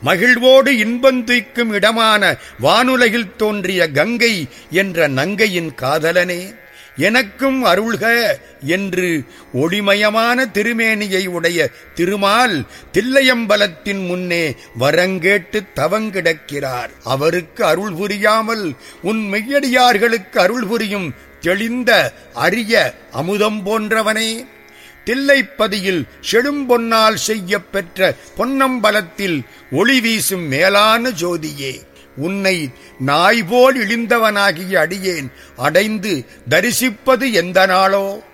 மகிழ்வோடு இன்பந்துய்க்கும் இடமான வானுலகில் தோன்றிய கங்கை என்ற நங்கையின் காதலனே எனக்கும் அருள்க என்று ஒளிமயமான திருமேனியை உடைய திருமால் தில்லையம்பலத்தின் முன்னே வரங்கேட்டு தவங்கிடக்கிறார் அவருக்கு அருள் புரியாமல் உன் மெய்யடியார்களுக்கு அருள் புரியும் தெளிந்த அரிய அமுதம் போன்றவனே தில்லைப்பதியில் செழும்பொன்னால் செய்யப் பெற்ற பொன்னம்பலத்தில் ஒளி வீசும் மேலான ஜோதியே உன்னை நாய் போல் இழிந்தவனாகிய அடியேன் அடைந்து தரிசிப்பது எந்த நாளோ